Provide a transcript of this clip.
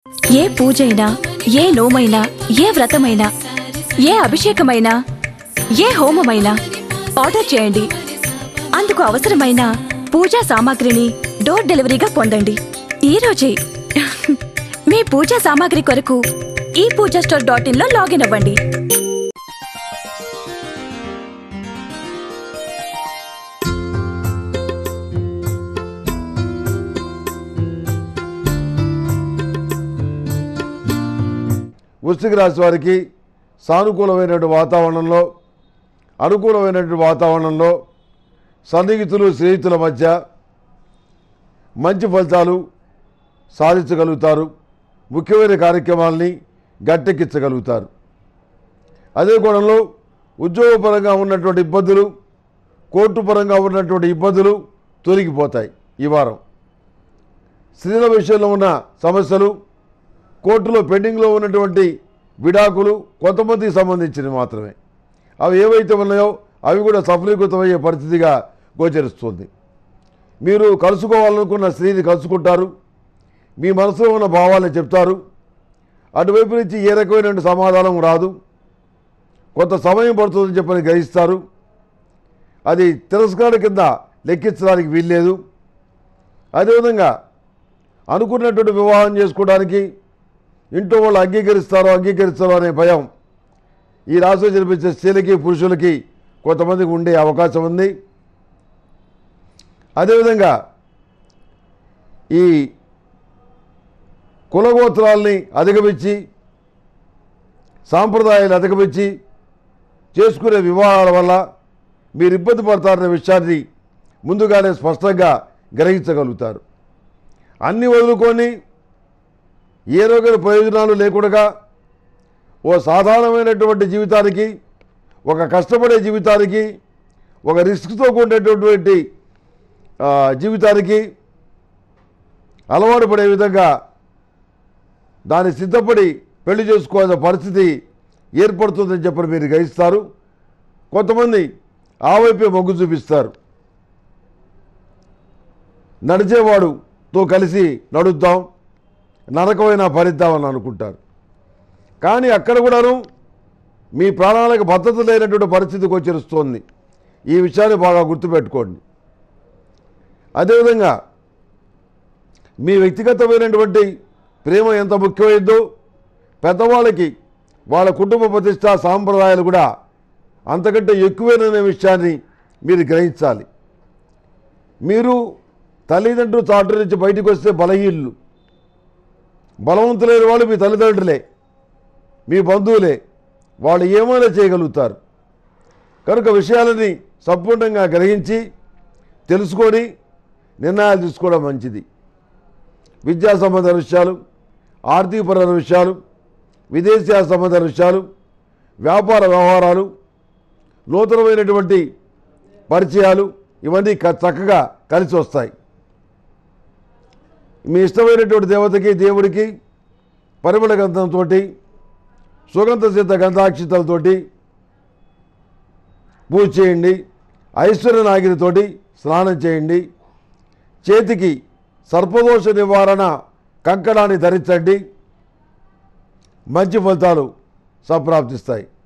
ఏ పూజైనా ఏ నోమైనా ఏ వ్రతమైనా ఏ అభిషేకమైనా ఏ హోమమైనా ఆర్డర్ చేయండి అందుకు అవసరమైన పూజా సామాగ్రిని డోర్ డెలివరీగా పొందండి ఈ రోజే మీ పూజా సామాగ్రి కొరకు ఈ పూజా స్టోర్ డాట్ ఇన్ లో లాగిన్ అవ్వండి వృశ్చిక రాశి వారికి సానుకూలమైనటువంటి వాతావరణంలో అనుకూలమైనటువంటి వాతావరణంలో సన్నిహితులు స్నేహితుల మధ్య మంచి ఫలితాలు సాధించగలుగుతారు ముఖ్యమైన కార్యక్రమాలని గట్టెక్కించగలుగుతారు అదే కోణంలో ఉద్యోగపరంగా ఉన్నటువంటి ఇబ్బందులు కోర్టు పరంగా ఉన్నటువంటి ఇబ్బందులు తొలగిపోతాయి ఈ వారం స్త్రీల విషయంలో ఉన్న సమస్యలు కోర్టులో పెండింగ్లో ఉన్నటువంటి విడాకులు కొంతమందికి సంబంధించినవి మాత్రమే అవి ఏవైతే ఉన్నాయో అవి కూడా సఫలీకృతమయ్యే పరిస్థితిగా గోచరిస్తుంది మీరు కలుసుకోవాలనుకున్న స్త్రీని కలుసుకుంటారు మీ మనసులో ఉన్న భావాలను చెప్తారు అటువైపు నుంచి ఏ రకమైనటువంటి సమాధానం రాదు కొంత సమయం పడుతుందని చెప్పని గ్రహిస్తారు అది తిరస్కార కింద లెక్కించడానికి వీల్లేదు అదేవిధంగా అనుకున్నటువంటి వివాహం చేసుకోవడానికి ఇంట్లో వాళ్ళు అంగీకరిస్తారో అంగీకరిస్తారో అనే భయం ఈ రాశిలో జన్మించే స్త్రీలకి పురుషులకి కొంతమందికి ఉండే అవకాశం ఉంది అదేవిధంగా ఈ కులగోత్రాల్ని అధిగమించి సాంప్రదాయాలు అధిగమించి చేసుకునే వివాహాల వల్ల మీరు ఇబ్బంది పడతారనే విషయాన్ని ముందుగానే స్పష్టంగా గ్రహించగలుగుతారు అన్ని వదులుకొని ఏ రకమైన ప్రయోజనాలు లేకుండా ఓ సాధారణమైనటువంటి జీవితానికి ఒక కష్టపడే జీవితానికి ఒక రిస్క్తో కూడినటువంటి ఆ, జీవితానికి అలవాటు పడే విధంగా దాన్ని సిద్ధపడి పెళ్లి చేసుకోవాల్సిన పరిస్థితి ఏర్పడుతుందని చెప్పని మీరు గ్రహిస్తారు కొంతమంది ఆ వైపే మొగ్గు చూపిస్తారు నడిచేవాడుతో కలిసి నడుద్దాం నరకమైన భరిద్దామని అనుకుంటారు కానీ అక్కడ కూడాను మీ ప్రాణాలకు భద్రత లేనటువంటి పరిస్థితి గోచరిస్తోంది ఈ విషయాన్ని బాగా గుర్తుపెట్టుకోండి అదేవిధంగా మీ వ్యక్తిగతమైనటువంటి ప్రేమ ఎంత ముఖ్యమైందో పెద్దవాళ్ళకి వాళ్ళ కుటుంబ ప్రతిష్ట సాంప్రదాయాలు కూడా అంతకంటే ఎక్కువేననే విషయాన్ని మీరు గ్రహించాలి మీరు తల్లిదండ్రులు చాటు నుంచి బయటకు వస్తే బలహీనులు బలవంతులైన వాళ్ళు మీ తల్లిదండ్రులే మీ బంధువులే వాళ్ళు ఏమైనా చేయగలుగుతారు కనుక విషయాలని సంపూర్ణంగా గ్రహించి తెలుసుకొని నిర్ణయాలు తీసుకోవడం మంచిది విద్యా సంబంధ విషయాలు ఆర్థికపరమైన విషయాలు విదేశీయ సంబంధ విషయాలు వ్యాపార వ్యవహారాలు నూతనమైనటువంటి పరిచయాలు ఇవన్నీ క- చక్కగా కలిసి వస్తాయి మీ ఇష్టమైనటువంటి దేవతకి దేవుడికి పరిమళ గంధంతో సుగంధ సిద్ధ గంధాక్షితలతోటి పూజ చేయండి ఐశ్వర్య నాగిరితోటి స్నానం చేయండి చేతికి సర్పదోష నివారణ కంకణాన్ని ధరించండి మంచి ఫలితాలు సంప్రాప్తిస్తాయి